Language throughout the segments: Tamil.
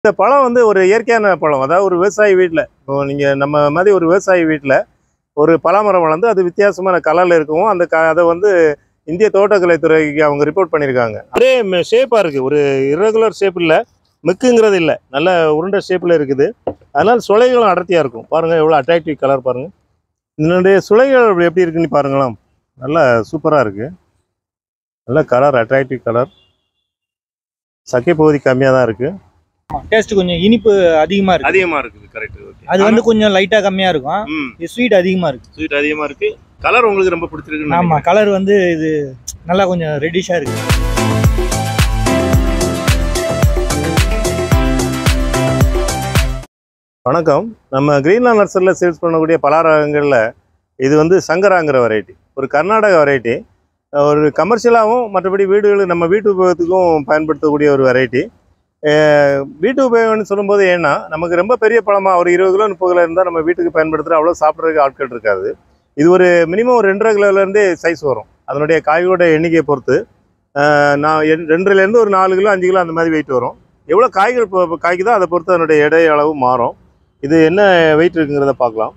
இந்த பழம் வந்து ஒரு இயற்கையான பழம் அதாவது ஒரு விவசாயி வீட்டில் இப்போ நீங்கள் நம்ம மாதிரி ஒரு விவசாயி வீட்டில் ஒரு பலாமரம் வளர்ந்து அது வித்தியாசமான கலரில் இருக்கும் அந்த க அதை வந்து இந்திய தோட்டக்கலைத்துறைக்கு அவங்க ரிப்போர்ட் பண்ணியிருக்காங்க ஒரே ஷேப்பாக இருக்குது ஒரு irregular ஷேப் இல்லை மிக்குங்கிறது இல்லை நல்ல உருண்டை ஷேப்பில் இருக்குது அதனால் சுளைகளும் அடர்த்தியாக இருக்கும் பாருங்கள் எவ்வளோ அட்ராக்டிவ் கலர் பாருங்கள் இதனுடைய சுளைகள் எப்படி இருக்குன்னு பாருங்களேன் நல்லா சூப்பராக இருக்குது நல்ல கலர் அட்ராக்டிவ் கலர் சக்கை பகுதி கம்மியாக தான் இருக்குது டேஸ்ட் கொஞ்சம் இனிப்பு அதிகமா இருக்கு அதிகமாக இருக்குது கரெக்ட் ஓகே அது வந்து கொஞ்சம் லைட்டா கம்மியா இருக்கும் ம் இது ஸ்வீட் அதிகமா இருக்கு ஸ்வீட் அதிகமாக இருக்குது கலர் உங்களுக்கு ரொம்ப பிடிச்சிருக்குன்னு ஆமா கலர் வந்து இது நல்லா கொஞ்சம் ரெட்டிஷா இருக்கு வணக்கம் நம்ம கிரீன்லாண்ட் நர்சரியில் சேல்ஸ் பண்ணக்கூடிய பல ரகங்களில் இது வந்து சங்கராங்கிற வெரைட்டி ஒரு கர்நாடக வெரைட்டி ஒரு கமர்ஷியலாகவும் மற்றபடி வீடுகள் நம்ம வீட்டு உபயோகத்துக்கும் பயன்படுத்தக்கூடிய ஒரு வெரைட்டி வீட்டு உபயோகம்னு சொல்லும்போது ஏன்னா நமக்கு ரொம்ப பெரிய பழமாக ஒரு இருபது கிலோ முப்பது கிலோ இருந்தால் நம்ம வீட்டுக்கு பயன்படுத்துகிற அவ்வளோ சாப்பிட்றதுக்கு ஆட்கள் இருக்காது இது ஒரு மினிமம் ஒரு ரெண்டரை கிலோலேருந்தே சைஸ் வரும் அதனுடைய காயோட எண்ணிக்கையை பொறுத்து அஹ், நான் எண்- ரெண்டுலேருந்து ஒரு நாலு கிலோ அஞ்சு கிலோ அந்த மாதிரி வெயிட் வரும் எவ்வளோ காய்கள் இப்போ இப்போ காய்க்குதோ அதை பொறுத்து அதனுடைய எடை அளவு மாறும் இது என்ன வெயிட் இருக்குங்கிறத பார்க்கலாம்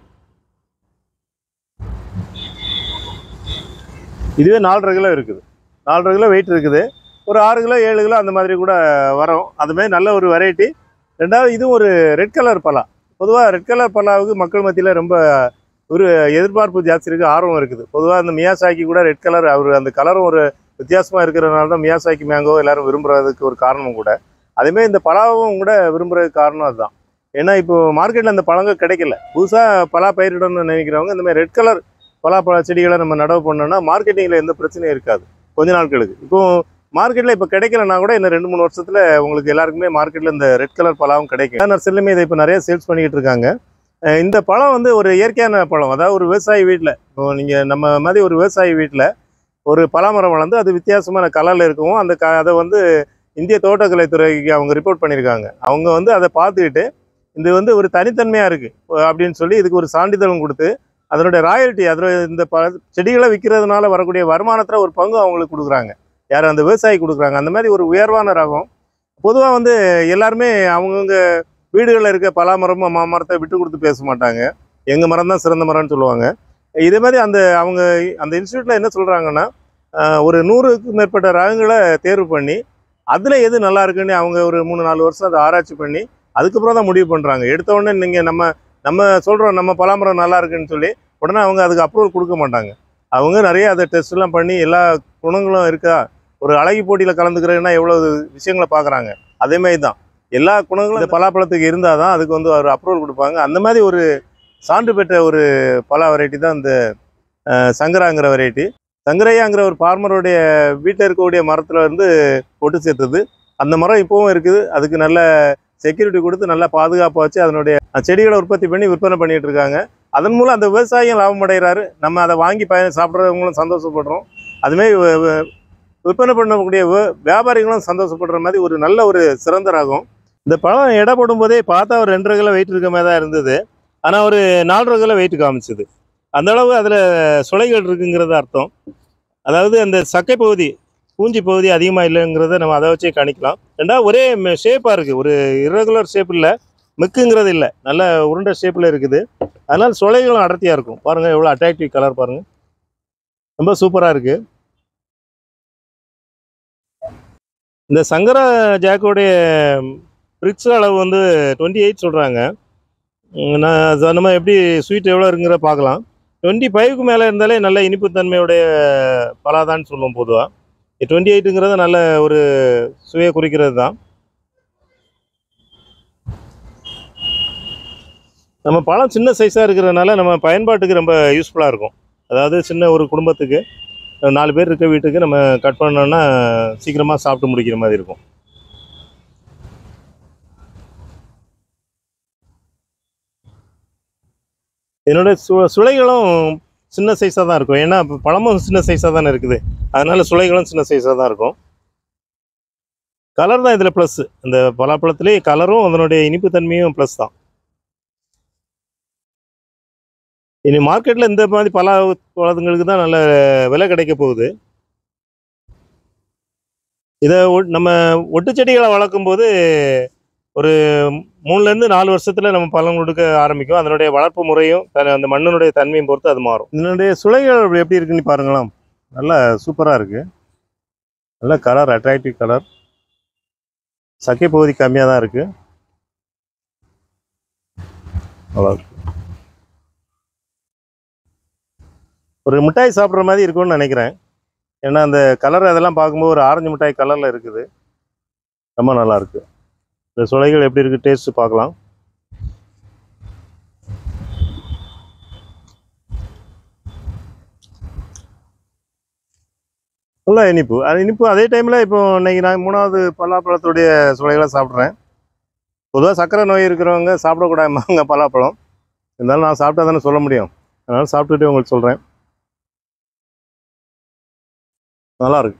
இதுவே நாலரை கிலோ இருக்குது நாலரை கிலோ வெயிட் இருக்குது ஒரு ஆறு கிலோ ஏழு கிலோ அந்த மாதிரி கூட வரும் அதுமாதிரி நல்ல ஒரு வெரைட்டி ரெண்டாவது இதுவும் ஒரு ரெட் கலர் பலா பொதுவாக ரெட் கலர் பலாவுக்கு மக்கள் மத்தியில் ரொம்ப ஒரு எதிர்பார்ப்பு ஜாஸ்தி இருக்குது ஆர்வம் இருக்குது பொதுவாக அந்த மியாசாக்கி கூட ரெட் கலர் அவர் அந்த கலரும் ஒரு வித்தியாசமாக இருக்கிறதுனால தான் மியாசாக்கி மேங்கோ எல்லாரும் விரும்புறதுக்கு ஒரு காரணமும் கூட அதேமாதிரி இந்த பலாவும் கூட விரும்புறதுக்கு காரணம் அதுதான் ஏன்னா இப்போ மார்க்கெட்டில் அந்த பழங்கள் கிடைக்கல புதுசாக பலா பயிரிடணும்னு நினைக்கிறவங்க இந்த மாதிரி ரெட் கலர் பலாப்பழ செடிகளை நம்ம நடவு பண்ணோம்னா மார்க்கெட்டிங்கில் எந்த பிரச்சனையும் இருக்காது கொஞ்ச நாட்களுக்கு இப்போ மார்க்கெட்டில் இப்போ கிடைக்கலனா கூட இன்னும் ரெண்டு மூணு வருஷத்தில் உங்களுக்கு எல்லாருக்குமே மார்க்கெட்டில் இந்த ரெட் கலர் பழம் கிடைக்கும் நர்சரிலுமே இதை இப்போ நிறைய சேல்ஸ் பண்ணிக்கிட்டு இருக்காங்க அஹ் இந்த பழம் வந்து ஒரு இயற்கையான பழம் அதாவது ஒரு விவசாயி வீட்டில் இப்போ நீங்கள் நம்ம மாதிரி ஒரு விவசாயி வீட்டில் ஒரு பலாமரம் வளர்ந்து அது வித்தியாசமான கலரில் இருக்கும் அந்த க அதை வந்து இந்திய தோட்டக்கலைத்துறைக்கு அவங்க ரிப்போர்ட் பண்ணியிருக்காங்க அவங்க வந்து அதை பார்த்துக்கிட்டு இது வந்து ஒரு தனித்தன்மையாக இருக்குது அப்படின்னு சொல்லி இதுக்கு ஒரு சான்றிதழும் கொடுத்து அதனுடைய ராயல்ட்டி அதில் இந்த ப செடிகளை விற்கிறதுனால வரக்கூடிய வருமானத்தில் ஒரு பங்கு அவங்களுக்கு கொடுக்குறாங்க யார் அந்த விவசாயி கொடுக்குறாங்க அந்த மாதிரி ஒரு உயர்வான ரகம் பொதுவாக வந்து எல்லாருமே அவங்கவுங்க வீடுகளில் இருக்க பலாமரமும் மாமரத்தை விட்டு கொடுத்து பேச மாட்டாங்க எங்கள் மரம் தான் சிறந்த மரம்னு சொல்லுவாங்க இதே மாதிரி அந்த அவங்க அந்த இன்ஸ்டியூட்டில் என்ன சொல்கிறாங்கன்னா ஒரு நூறுக்கும் மேற்பட்ட ரகங்களை தேர்வு பண்ணி அதில் எது நல்லா இருக்குன்னு அவங்க ஒரு மூணு நாலு வருஷம் அதை ஆராய்ச்சி பண்ணி அதுக்கப்புறம் தான் முடிவு பண்ணுறாங்க எடுத்த உடனே நீங்கள் நம்ம நம்ம சொல்கிறோம் நம்ம பலாமரம் நல்லா இருக்குன்னு சொல்லி உடனே அவங்க அதுக்கு அப்ரூவல் கொடுக்க மாட்டாங்க அவங்க நிறைய அதை டெஸ்ட்லாம் பண்ணி எல்லா குணங்களும் இருக்கா ஒரு அழகி போட்டியில் கலந்துக்கிறதுனா எவ்வளோ விஷயங்களை பார்க்குறாங்க அதே மாதிரி தான் எல்லா குணங்களும் இந்த பலாப்பழத்துக்கு இருந்தால் தான் அதுக்கு வந்து ஒரு அப்ரூவல் கொடுப்பாங்க அந்த மாதிரி ஒரு சான்று பெற்ற ஒரு பலா வெரைட்டி தான் இந்த அஹ், சங்கராங்கிற வெரைட்டி சங்கரையாங்கிற ஒரு ஃபார்மருடைய வீட்டில் இருக்கக்கூடிய மரத்தில் இருந்து ஒட்டு சேர்த்தது அந்த மரம் இப்போவும் இருக்குது அதுக்கு நல்ல செக்யூரிட்டி கொடுத்து நல்லா பாதுகாப்பாக வச்சு அதனுடைய செடிகளை உற்பத்தி பண்ணி விற்பனை பண்ணிட்டு இருக்காங்க அதன் மூலம் அந்த விவசாயியும் லாபம் அடைகிறாரு நம்ம அதை வாங்கி பயன் சாப்பிட்றவங்களும் சந்தோஷப்படுறோம் அதுமாரி வ- வ- விற்பனை பண்ணக்கூடிய வி- வியாபாரிகளும் சந்தோஷப்படுற மாதிரி ஒரு நல்ல ஒரு சிறந்த ரகம் இந்த பழம் எடை போடும்போதே பார்த்தா ஒரு ரெண்டரை கிலோ வெயிட் இருக்க மாதிரி தான் இருந்தது ஆனால் ஒரு நாலரை கிலோ வெயிட் காமிச்சது அந்த அளவு அதில் சுளைகள் இருக்குங்கிறது அர்த்தம் அதாவது அந்த சக்கை பகுதி பூஞ்சி பகுதி அதிகமாக இல்லைங்கிறத நம்ம அதை வச்சே கணிக்கலாம் ரெண்டாவது ஒரே ஷேப்பாக இருக்குது ஒரு irregular ஷேப் இல்லை மிக்குங்கிறது இல்லை நல்ல உருண்டை ஷேப்பில் இருக்குது அதனால் சுளைகளும் அடர்த்தியாக இருக்கும் பாருங்கள் எவ்வளோ அட்ராக்டிவ் கலர் பாருங்கள் ரொம்ப சூப்பராக இருக்குது இந்த சங்கரா ஜாக்கோடைய பிரிக்ஸ் அளவு வந்து டுவெண்ட்டி எயிட் சொல்கிறாங்க நான் அது நம்ம எப்படி ஸ்வீட் எவ்வளோ இருக்குங்கிற பார்க்கலாம் டுவெண்ட்டி ஃபைவ்க்கு மேலே இருந்தாலே நல்ல இனிப்புத்தன்மையுடைய பலாதான்னு சொல்லுவோம் பொதுவாக டுவெண்ட்டி எயிட்டுங்கிறது நல்ல ஒரு சுவையை குறிக்கிறது தான் நம்ம பழம் சின்ன சைஸாக இருக்கிறதுனால நம்ம பயன்பாட்டுக்கு ரொம்ப யூஸ்ஃபுல்லாக இருக்கும் அதாவது சின்ன ஒரு குடும்பத்துக்கு நாலு பேர் இருக்க வீட்டுக்கு நம்ம கட் பண்ணோம்னா சீக்கிரமாக சாப்பிட்டு முடிக்கிற மாதிரி இருக்கும் என்னோட சு சுளைகளும் சின்ன சைஸாக தான் இருக்கும் ஏன்னா இப்ப பழமும் சின்ன சைஸாக தானே இருக்குது அதனால சுளைகளும் சின்ன சைஸாக தான் இருக்கும் கலர் தான் இதில் ப்ளஸ் இந்த பலாப்பழத்துலேயே கலரும் அதனுடைய இனிப்பு தன்மையும் ப்ளஸ் தான் இனி மார்க்கெட்டில் இந்த மாதிரி பல பழங்களுக்கு தான் நல்ல விலை கிடைக்க போகுது இதை ஒ- நம்ம ஒட்டு செடிகளை வளர்க்கும் போது ஒரு மூணுலேருந்து நாலு வருஷத்துல நம்ம பலன் கொடுக்க ஆரம்பிக்கும் அதனுடைய வளர்ப்பு முறையும் தன் அந்த மண்ணினுடைய தன்மையும் பொறுத்து அது மாறும் இதனுடைய சுளைகள் எப்படி இருக்குன்னு பாருங்களேன் நல்லா சூப்பராக இருக்கு நல்ல கலர் அட்ராக்டிவ் கலர் சக்கை பகுதி கம்மியாக தான் இருக்கு நல்லா இருக்கு ஒரு மிட்டாய் சாப்பிட்ற மாதிரி இருக்கும்னு நினைக்கிறேன் ஏன்னா அந்த கலர் அதெல்லாம் பார்க்கும்போது ஒரு ஆரஞ்சு மிட்டாய் கலரில் இருக்குது ரொம்ப நல்லா இருக்கு இந்த சுளைகள் எப்படி இருக்கு டேஸ்ட் பார்க்கலாம் நல்லா இனிப்பு அது இனிப்பு அதே டைமில் இப்போ இன்னைக்கு நான் மூணாவது பலாப்பழத்துடைய சுளைகளை சாப்பிட்றேன் பொதுவாக சர்க்கரை நோய் இருக்கிறவங்க சாப்பிடக்கூடாதுமாங்க பலாப்பழம் இருந்தாலும் நான் சாப்பிட்டா தானே சொல்ல முடியும் அதனால சாப்பிட்டுட்டு உங்களுக்கு சொல்கிறேன் நல்லா இருக்கு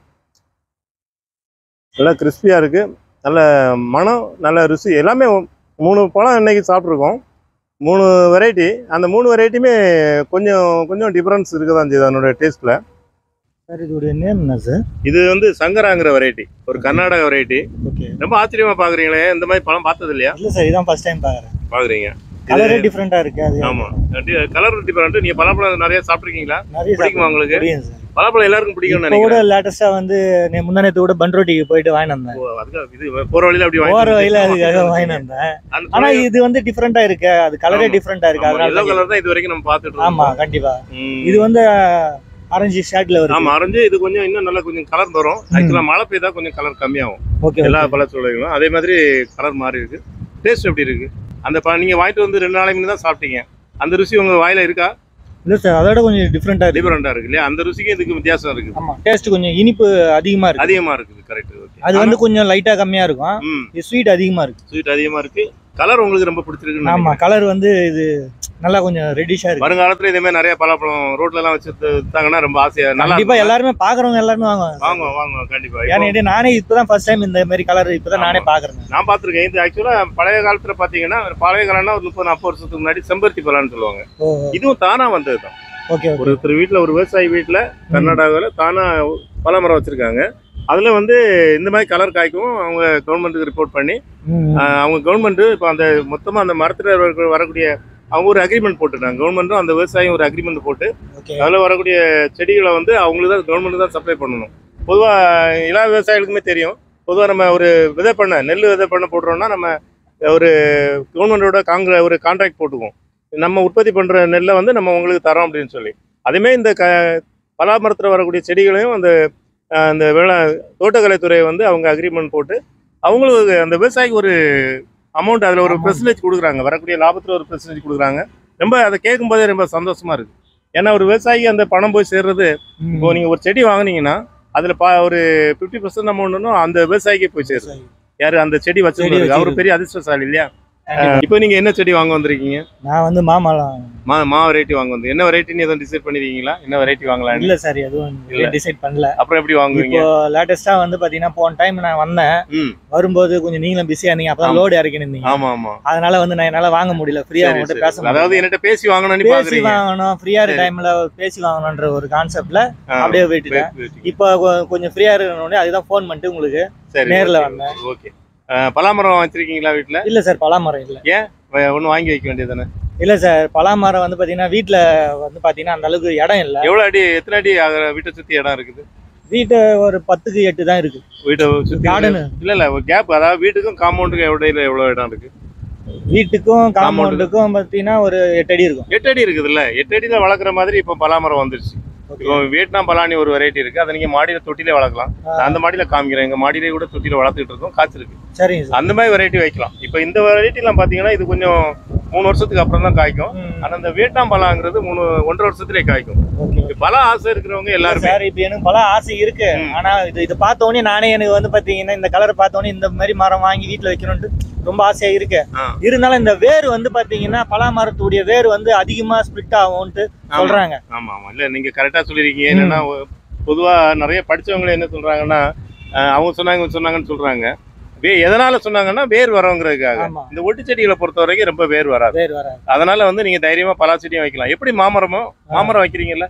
நல்லா கிறிஸ்பியாக இருக்கு நல்ல மனம் நல்ல ருசி எல்லாமே மூணு பழம் இன்னைக்கு சாப்பிட்ருக்கோம் மூணு வெரைட்டி அந்த மூணு வெரைட்டியுமே கொஞ்சம் கொஞ்சம் டிஃப்ரென்ஸ் இருக்க தான் செய்யுது அதனோட டேஸ்ட்டில் சார் இதோடைய நேம் என்ன சார் இது வந்து சங்கராங்கிற வெரைட்டி ஒரு கர்நாடக வெரைட்டி ஓகே ரொம்ப ஆச்சரியமா பாக்குறீங்களே இந்த மாதிரி பழம் பார்த்தது இல்லையா இல்லை சார் இதான் ஃபர்ஸ்ட் டைம் பார்க்குறேன் பாக்குறீங்க கலரே டிஃப்ரெண்ட்டாக இருக்கு அது ஆமா கலர் டிஃபரெண்ட் நீங்க பலாப்பழம் நிறைய சாப்பிட்ருக்கீங்களா நிறைய பிடிக்குமா உங்களுக்கு புரியும் சார் பலாப்பழம் எல்லாருக்கும் பிடிக்கும்னு இப்போ கூட நினைக்கிறேன் லேட்டஸ்டா வந்து நே முந்தானத்து கூட பண்ரோட்டிக்கு போயிட்டு வாங்கிட்டு வந்தேன் ஓ, அதுக்காக இது போற வழியில அப்படி போற வாங்கி வழியில அதுக்காக வாங்கிட்டு வந்தேன் அந்த ஆனா இது வந்து டிஃப்ரெண்டா இருக்கு அது கலரே ஆமா. டிஃப்ரெண்டா இருக்கு எல்லோ அதனால கலர் தான் இது வரைக்கும் நம்ம பார்த்துட்டு ஆமா இருக்கோம் கண்டிப்பா ம். இது வந்து ஆரஞ்சு ஷேட்ல வருது ஆமா அரைஞ்சு இது கொஞ்சம் இன்னும் நல்லா கொஞ்சம் கலர் வரும் ஆக்சுவலா மழை பெய்தா கொஞ்சம் கலர் கம்மியாகும் ஓகே எல்லா பழச்சுளைகளும் அதே மாதிரி கலர் மாறி இருக்கு டேஸ்ட் எப்படி இருக்கு அந்த பழம் நீங்க வாங்கிட்டு வந்து ரெண்டு நாளைக்கு முன்னாடி தான் சாப்பிட்டீங்க அந்த ருசி உங்க வாயில இருக்கா இல்ல சார் அதோட கொஞ்சம் டிஃப்ரெண்டா இருக்கு டிஃபரெண்டா இருக்கு இல்லையா அந்த ருசிக்கும் இதுக்கு வித்தியாசம் இருக்கு ஆமா டேஸ்ட் கொஞ்சம் இனிப்பு அதிகமா இருக்கு அதிகமா இருக்குது கரெக்ட் ஓகே அது வந்து கொஞ்சம் லைட்டா கம்மியா இருக்கும் ம் இது ஸ்வீட் அதிகமா இருக்கு ஸ்வீட் அதிகமா இருக்கு கலர் உங்களுக்கு ரொம்ப பிடிச்சிருக்கு ஆமா கலர் வந்து இது நல்லா கொஞ்சம் ரெட்டிஷா இருக்கு வருங்காலத்துல இதே மாதிரி நிறைய பலாப்பழம் ரோட்ல எல்லாம் வச்சு வித்தாங்கன்னா ரொம்ப ஆசையா நல்லா கண்டிப்பா இருக்கும். எல்லாருமே பாக்குறவங்க எல்லாருமே வாங்குவாங்க வாங்க வாங்க கண்டிப்பா இப்போ ஏன்னா இது நானே இப்பதான் ஃபர்ஸ்ட் டைம் இந்த மாதிரி கலர் இப்பதான் நானே பாக்குறேன் நான் பார்த்திருக்கேன் இது ஆக்சுவலா பழைய காலத்துல பாத்தீங்கன்னா பழைய காலம்னா ஒரு முப்பது நாற்பது வருஷத்துக்கு முன்னாடி செம்பருத்தி பழம்னு சொல்லுவாங்க ஓ இதுவும் தானா வந்ததுதான் ஓகே ஓகே ஒருத்தர் வீட்டுல ஒரு விவசாயி வீட்டுல கர்நாடகாவில் தானா பலாமரம் வச்சிருக்காங்க அதுல வந்து இந்த மாதிரி கலர் காய்க்கும் அவங்க கவர்மெண்ட்டுக்கு ரிப்போர்ட் பண்ணி ஆஹ், அவங்க கவர்மெண்ட் இப்போ அந்த மொத்தமா அந்த மரத்துல வர- வரக்கூடிய அவங்க ஒரு அக்ரிமெண்ட் போட்டுருக்காங்க கவர்மெண்ட்டும் அந்த விவசாயம் ஒரு அக்ரிமெண்ட் போட்டு ஓகே அதுல வரக்கூடிய செடிகளை வந்து அவங்களுக்கு தான் கவர்மெண்ட் தான் சப்ளை பண்ணணும் பொதுவா எல்லா விவசாயிகளுக்குமே தெரியும் பொதுவா நம்ம ஒரு விதை பண்ண நெல் விதை பண்ண போடுறோம்னா நம்ம ஒரு கவர்மெண்டோட காங்கிர ஒரு கான்ட்ராக்ட் போட்டுக்குவோம் நம்ம உற்பத்தி பண்ற நெல்லை வந்து நம்ம உங்களுக்கு தரோம் அப்படின்னு சொல்லி அதுமே இந்த க பலாமரத்தில் வரக்கூடிய செடிகளையும் அந்த அஹ், அந்த வேளா தோட்டக்கலைத்துறை வந்து அவங்க அக்ரிமெண்ட் போட்டு அவங்களுக்கு அந்த விவசாயிக்கு ஒரு அமௌண்ட் அதில் ஒரு Amount. பெர்சன்டேஜ் கொடுக்குறாங்க வரக்கூடிய லாபத்தில் ஒரு பெர்சன்டேஜ் கொடுக்குறாங்க ரொம்ப அதை கேட்கும் போதே ரொம்ப சந்தோஷமா இருக்கு ஏன்னா ஒரு விவசாயிக்கு அந்த பணம் போய் சேர்றது இப்போ நீங்க ஒரு செடி வாங்குனீங்கன்னா அதுல பா ஒரு ஃபிஃப்டி பர்சன்ட் அமௌண்ட்னும் அந்த விவசாயிக்கே போய் சேருது யாரு அந்த செடி வச்சிருக்காரு அவர் வச்சிருக்கு. பெரிய அதிர்ஷ்டசாலி இல்லையா இப்போ நீங்க என்ன செடி வாங்க வந்திருக்கீங்க நான் வந்து மாமரம் மா மா வெரைட்டி வாங்க வந்து என்ன வெரைட்டின்னு எதுவும் டிசைட் பண்ணிருக்கீங்களா என்ன வெரைட்டி வாங்கலாம் இல்ல சார் எதுவும் இல்ல. டிசைட் பண்ணல அப்புறம் எப்படி வாங்குவீங்க இப்போ லேட்டஸ்டா வந்து பாத்தீங்கன்னா போன டைம் நான் வந்தேன் ம் வரும்போது கொஞ்சம் நீங்களும் பிஸியா இருந்தீங்க அப்பதான் ஆமா. லோடு இறக்கி இருந்தீங்க ஆமா ஆமா அதனால வந்து நான் என்னால வாங்க முடியல ஃப்ரீயா சரி, உங்கள்கிட்ட சரி. பேச முடியல. அதாவது என்கிட்ட பேசி வாங்கணும்னு பேசி பாக்குறீங்க வாங்கணும் ஃப்ரீயா இருக்க சரி. டைம்ல பேசி வாங்கணும்ன்ற ஒரு கான்செப்ட்ல ஆ, அப்படியே போயிட்டுட்டேன் wait, wait. இப்போ கொ- கொஞ்சம் ஃப்ரீயா இருக்கணும்னே அதுதான் ஃபோன் பண்ணிட்டு உங்களுக்கு சரி நேர்ல okay, வந்தேன். ஓகே பலாமரம் வச்சிருக்கீங்களா வீட்டுல இல்ல சார் பலாமரம் இல்ல ஒண்ணு வாங்கி வைக்க வேண்டியதானே இல்ல சார் பலாமரம் வந்து பாத்தீங்கன்னா வீட்ல வந்து பாத்தீங்கன்னா அந்த அளவுக்கு இடம் இல்ல எவ்வளவு அடி எத்தனை அடி அக- வீட்டை சுத்தி இடம் இருக்குது வீட்டு ஒரு பத்துக்கு எட்டு தான் இருக்கு வீட்டை சுத்தி கார்டன் இல்ல இல்ல ஒரு கேப் அதாவது வீட்டுக்கும் காம்பவுண்டுக்கும் இடையில எவ்வளவு இடம் இருக்கு வீட்டுக்கும் காம்பவுண்டுக்கும் பாத்தீங்கன்னா ஒரு எட்டு அடி இருக்கும் எட்டு அடி இருக்குதுல்ல எட்டு அடியில வளர்க்குற மாதிரி இப்போ பலாமரம் வந்துருச்சு இப்போ வியட்நாம் பலானி ஒரு வெரைட்டி இருக்கு அதை நீங்க மாடியில தொட்டிலே வளர்க்கலாம் நான் அந்த மாடியில காமிக்கிறேன் எங்க மாடியிலே கூட தொட்டில வளர்த்துட்டு இருக்கோம் காய்ச்சிருக்கு சரிங்க சார் அந்த மாதிரி வெரைட்டி வைக்கலாம் இப்போ இந்த வெரைட்டி எல்லாம் பாத்தீங்கன்னா இது கொஞ்சம் மூணு வருஷத்துக்கு அப்புறம் தான் காய்க்கும் ம், ஆனா இந்த வியட்நாம் பலாங்கிறது மூணு ஒன்றரை வருஷத்துலேயே காய்க்கும் ஓகே இப்ப பல ஆசை இருக்கிறவங்க எல்லாருமே சார் இப்போ எனக்கு பல ஆசை இருக்கு ம். ஆனா இது இது பார்த்த உடனே நானே எனக்கு வந்து பாத்தீங்கன்னா இந்த கலரை பார்த்த உடனே இந்த மாதிரி மரம் வாங்கி வீட்ல வைக்கணும்ட்டு ரொம்ப ஆசையா இருக்கு ஆ. இருந்தாலும் இந்த வேர் வந்து பாத்தீங்கன்னா பலா மரத்துடைய வேர் வந்து அதிகமா ஸ்ப்ளிட் ஆகும்ட்டு ஆமா. சொல்றாங்க ஆமா ஆமா இல்ல நீங்க கரெக்டா சொல்லிருக்கீங்க என்னன்னா பொதுவா நிறைய படிச்சவங்க என்ன சொல்றாங்கன்னா அஹ், அவங்க சொன்னாங்க இவங்க சொன்னாங்கன்னு சொல்றாங்க வே எதனால சொன்னாங்கன்னா வேர் வரவங்கிறதுக்காக ஆமா இந்த ஒட்டு செடிகளை பொறுத்த வரைக்கும் ரொம்ப வேர் வராது வேர் வர அதனால வந்து நீங்க தைரியமா பலா செடியும் வைக்கலாம் எப்படி மாமரமோ மாமரம் வைக்கிறீங்கல்ல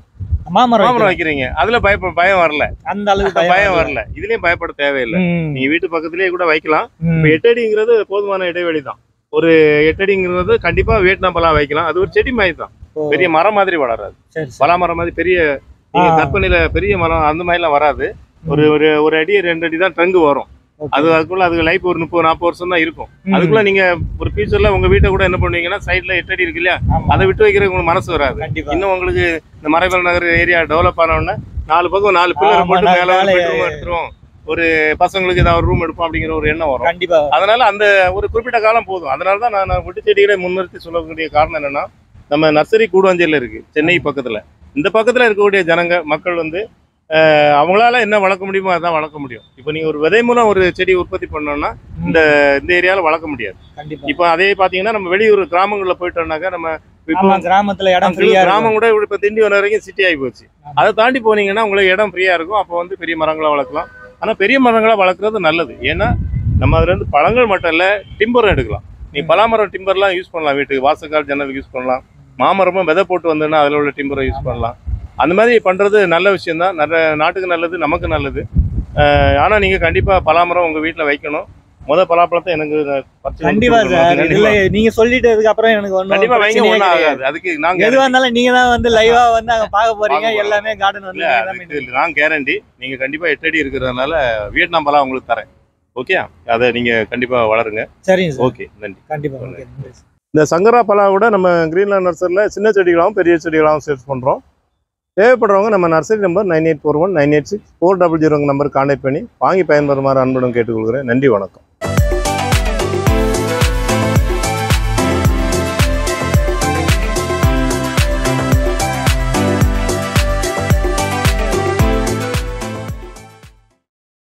மாமரம் மாமரம் வைக்கலாம். வைக்கிறீங்க அதுல பயப்ப பயம் வரல அந்த அளவுக்கு பயம் வரல இதுலயும் பயப்பட தேவையில்லை ம், நீங்க வீட்டு பக்கத்துலயே கூட வைக்கலாம் ம். இப்ப எட்டடிங்கிறது போதுமான இடைவெளி தான் ஒரு எட்டடிங்கிறது கண்டிப்பா வியட்நாம் பழம் வைக்கலாம் அது ஒரு செடி மாதிரி தான் ஓ, பெரிய மரம் மாதிரி வளராது சரி சரி. பலா மரம் மாதிரி பெரிய நீங்க ஆ. கற்பனையில பெரிய மரம் அந்த மாதிரிலாம் வராது ஒரு ஒரு ஒரு அடி ரெண்டு அடி தான் ட்ரங்கு வரும் ஓகே. அது அதுக்குள்ள அது லைஃப் ஒரு முப்பது நாற்பது வருஷம் தான் இருக்கும் ம். அதுக்குள்ள நீங்க ஒரு ஃபியூச்சர்ல உங்க வீட்டை கூட என்ன பண்ணுவீங்கன்னா சைடுல எட்டடி இருக்கு இல்லையா ஆமா. அதை விட்டு வைக்கிறதுக்கு உங்களுக்கு மனசு வராது கண்டிப்பா இன்னும் உங்களுக்கு இந்த மறைமலை நகர் ஏரியா டெவலப் ஆன உடனே நாலு பக்கம் நாலு பில்லர் ஆமா, போட்டு நாலு மேல ஒரு நாலு பெட்ரூம் எடுத்துரும் ஒரு பசங்களுக்கு ஏதாவது ஒரு ரூம் எடுப்போம் அப்படிங்கிற ஒரு எண்ணம் வரும் கண்டிப்பா அதனால அந்த ஒரு குறிப்பிட்ட காலம் போதும் அதனால தான் நான் நான் விட்டு செடிகளை முன்னிறுத்தி சொல்லக்கூடிய காரணம் என்னன்னா நம்ம நர்சரி கூடுவாஞ்சேரியில் இருக்கு சென்னை பக்கத்துல இந்த பக்கத்துல இருக்கக்கூடிய ஜனங்க மக்கள் வந்து அஹ், அவங்களால என்ன வளர்க்க முடியுமோ அதான் வளர்க்க முடியும் இப்போ நீங்க ஒரு விதை மூலம் ஒரு செடி உற்பத்தி பண்ணோம்னா இந்த இந்த ஏரியால வளர்க்க முடியாது கண்டிப்பா இப்போ அதே பாத்தீங்கன்னா நம்ம வெளியூர் கிராமங்கள்ல போயிட்டோம்னாக்கா நம்ம இப்போ ஆமா கிராமத்துல இடம் ஃப்ரீயா கிராமம் கூட இப்ப திண்டிவனம் வரைக்கும் சிட்டி ஆகி போச்சு ஆமா. அதை தாண்டி போனீங்கன்னா உங்களுக்கு இடம் ஃப்ரீயா இருக்கும் அப்போ வந்து பெரிய மரங்களா வளர்க்கலாம் ஆனா பெரிய மரங்களா வளர்க்குறது நல்லது ஏன்னா நம்ம அதுல இருந்து பழங்கள் மட்டும் இல்ல டிம்பரும் எடுக்கலாம் நீ ம். பலாமரம் டிம்பர்லாம் யூஸ் பண்ணலாம் வீட்டுக்கு வாசக்கால் ஜன்னலுக்கு யூஸ் பண்ணலாம் மாமரமும் விதை போட்டு வந்ததுன்னா அதுல உள்ள டிம்பரை யூஸ் பண்ணலாம் அந்த மாதிரி பண்றது நல்ல விஷயம் தான் நல்ல நாட்டுக்கு நல்லது நமக்கு நல்லது அஹ் ஆனா நீங்க கண்டிப்பா பலாமரம் உங்க வீட்டுல வைக்கணும் முத பலாப்பழத்தை எனக்கு பறிச்சு கண்டிப்பா கொடுக்கணும். சார் கண்டிப்பா. இல்ல நீங்க சொல்லிட்டதுக்கு அப்புறம் எனக்கு ஒண்ணும் கண்டிப்பா வைங்க பிரச்சனையே ஒண்ணும் கிடையாது. ஆகாது அதுக்கு நாங்க எதுவா இருந்தாலும் நீங்க தான் வந்து லைவா வந்து அங்க பாக்க போறீங்க பார்க்க போறோம். எல்லாமே கார்டன் வந்து இல்ல நீங்க தான் அதுக்கு நான் கேரண்டி நீங்க கண்டிப்பா எட்டடி இருக்கிறதுனால வியட்நாம் பழம் உங்களுக்கு தரேன் ஓகே அதை நீங்க கண்டிப்பா வளருங்க சரிங்க சார் ஓகே நன்றி கண்டிப்பா ஓகே இந்த சங்கரா பலாவோட நம்ம கிரீன்லேண்ட் நர்சரியில் சின்ன செடிகளாகவும் பெரிய செடிகளாகவும் சேல்ஸ் பண்ணுறோம் தேவைப்படுறவங்க நம்ம nursery number nine eight four one nine eight six four double ஜீரோங்க நம்பர் கான்டாக்ட் பண்ணி வாங்கி பயன்பெறுமாறு அன்புடன் கேட்டுக்கொள்கிறேன் நன்றி வணக்கம்